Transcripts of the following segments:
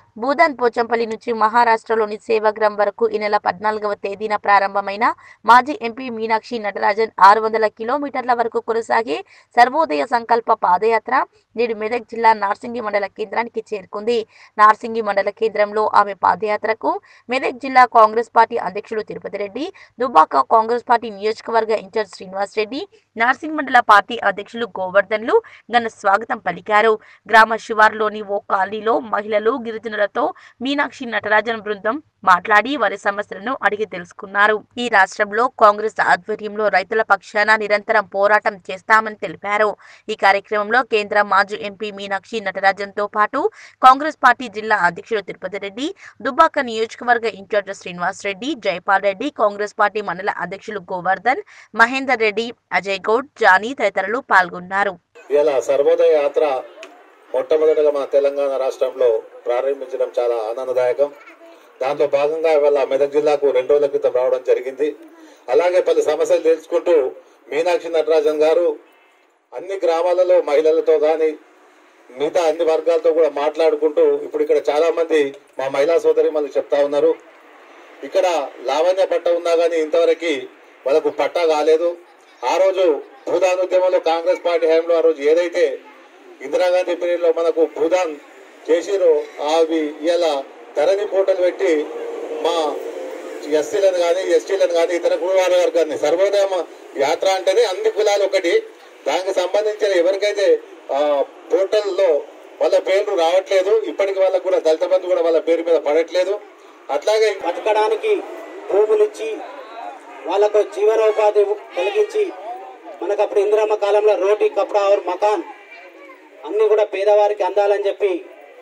భూదాన్ పోచంపల్లి నుంచి మహారాష్ట్రలోని సేవాగ్రామ్ వరకు ఈ నెల పద్నాలుగవ తేదీన ప్రారంభమైన మాజీ ఎంపీ మీనాక్షి నటరాజన్ ఆరు వందల కిలోమీటర్ల వరకు కొనసాగే సర్వోదయ సంకల్ప పాదయాత్ర నేడు మెదక్ జిల్లా నార్సింగి మండల కేంద్రానికి చేరుకుంది నార్సింగి మండల కేంద్రంలో ఆమె పాదయాత్రకు మెదక్ జిల్లా కాంగ్రెస్ పార్టీ అధ్యక్షులు తిరుపతి రెడ్డి దుబ్బాక కాంగ్రెస్ పార్టీ నియోజకవర్గ ఇన్ఛార్జ్ శ్రీనివాస్ రెడ్డి నార్సింగ్ మండల పార్టీ అధ్యక్షులు గోవర్ధన్లు ఘన స్వాగతం పలికారు గ్రామ శివార్లోని ఓ కాలనీలో మహిళలు గిరిజనులతో మీనాక్షి నటరాజన్ బృందం మాట్లాడి వారి సమస్యలను అడిగి తెలుసుకున్నారు ఈ రాష్ట్రంలో కాంగ్రెస్ ఆధ్వర్యంలో రైతుల పక్షాన నిరంతరం పోరాటం చేస్తామని తెలిపారు ఈ కార్యక్రమంలో కేంద్ర మాజీ ఎంపీ మీనాక్షి నటరాజన్ తో పాటు కాంగ్రెస్ పార్టీ జిల్లా అధ్యక్షుడు తిరుపతి రెడ్డి దుబ్బాక నియోజకవర్గ ఇన్ఛార్జ్ శ్రీనివాస్ రెడ్డి జైపాల్ రెడ్డి కాంగ్రెస్ పార్టీ మండల అధ్యక్షులు గోవర్ధన్ మహేందర్ రెడ్డి అజయ్ గౌడ్ జానీ తదితరులు పాల్గొన్నారు ఇలా సర్వోదయ యాత్ర మొట్టమొదటిగా మన తెలంగాణ రాష్ట్రంలో ప్రారంభించడం చాలా ఆనందదాయకం దాంట్లో భాగంగా ఇవాళ మెదక్ జిల్లాకు రెండు రోజుల క్రితం రావడం జరిగింది అలాగే పలు సమస్యలు తెలుసుకుంటూ మీనాక్షి నటరాజన్ గారు అన్ని గ్రామాలలో మహిళలతో కానీ మిగతా అన్ని వర్గాలతో కూడా మాట్లాడుకుంటూ ఇప్పుడు ఇక్కడ చాలా మంది మా మహిళా సోదరి మనకు చెప్తా ఉన్నారు ఇక్కడ లావణ్య పట్ట ఉన్నా కానీ ఇంతవరకు వాళ్ళకు పట్టా కాలేదు ఆ రోజు భూదాన్ ఉద్యమంలో కాంగ్రెస్ పార్టీ హయాంలో ఆ రోజు ఏదైతే ఇందిరాగాంధీ పీరియడ్ లో మనకు భూదాన్ చేసిరో అవి ఇలా ధరణి పోటలు పెట్టి మా ఎస్సీలను కానీ ఎస్టీలను కానీ ఇతర కులాల వర్గాన్ని సర్వోదయ యాత్ర అంటేనే అన్ని కులాలు ఒకటి దానికి సంబంధించిన ఎవరికైతే ఆ పోర్టల్లో వాళ్ళ పేర్లు రావట్లేదు ఇప్పటికి వాళ్ళకు కూడా దళిత బంధు కూడా వాళ్ళ పేరు మీద పడట్లేదు అట్లాగే బతకడానికి భూములు ఇచ్చి వాళ్ళకు జీవనోపాధి కలిగించి మనకు అప్పుడు ఇందిరమ్మ కాలంలో రోటీ కపడా और మకాన్ అన్ని కూడా పేదవారికి అందాలని చెప్పి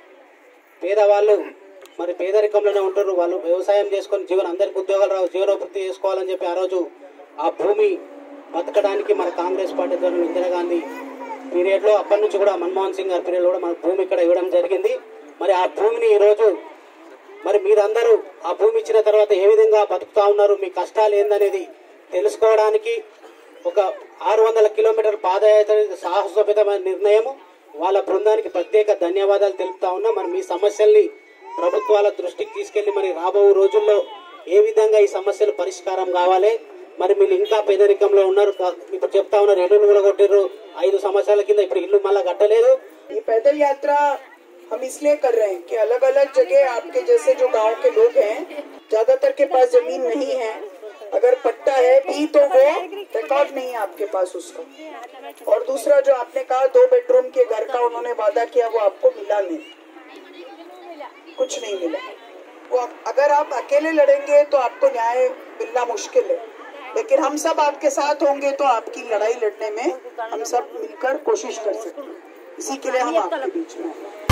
పేదవాళ్ళు మరి పేదరికంలోనే ఉంటారు వాళ్ళు వ్యవసాయం చేసుకొని జీవన అందరికి ఉద్యోగాలు రావు జీవనోపృతి చేసుకోవాలని చెప్పి ఆ రోజు ఆ భూమి బతకడానికి మన కాంగ్రెస్ పార్టీ ద్వారా ఇందిరాగాంధీ పీరియడ్ లో అప్పటి నుంచి కూడా మన్మోహన్ సింగ్ గారి పీరియడ్ కూడా మన భూమి ఇక్కడ ఇవ్వడం జరిగింది మరి ఆ భూమిని ఈ రోజు మరి మీరందరూ ఆ భూమి ఇచ్చిన తర్వాత ఏ విధంగా బతుకుతా ఉన్నారు మీ కష్టాలు ఏందనేది తెలుసుకోవడానికి ఒక ఆరు వందల కిలోమీటర్ పాదయాత్ర సాహసోపేతమైన నిర్ణయం వాళ్ళ బృందానికి ప్రత్యేక ధన్యవాదాలు తెలుపుతా ఉన్నా మరి మీ సమస్యల్ని ప్రభుత్వాల దృష్టికి తీసుకెళ్లి మరి రాబో రోజుల్లో ఏ విధంగా ఈ సమస్యలు పరిష్కారం కావాలి మరి మీరు ఇంకా పేదరికంలో ఉన్నారు కా- ఇప్పుడు చెప్తా ఉన్నారు ఎల్లులు కూడా కొట్టారు ఐదు సంవత్సరాల కింద ఇప్పుడు ఇల్లు మళ్ళా కట్టలేదు ये पैदल यात्रा हम इसलिए कर रहे हैं कि अलग अलग जगह आपके जैसे जो गांव के लोग हैं ज्यादातर के पास जमीन नहीं है अगर पट्टा है भी तो वो रिकॉर्ड नहीं है आपके पास उसका और दूसरा जो आपने कहा दो बेडरूम के घर का उन्होंने वादा किया वो आपको मिला नहीं कुछ नहीं मिला वो आप- अगर आप अकेले लड़ेंगे तो आपको न्याय मिलना मुश्किल है लेकिन हम सब आपके साथ होंगे तो आपकी लड़ाई लड़ने में हम सब मिलकर कोशिश कर सकते हैं इसी के लिए हम आपके बीच में आए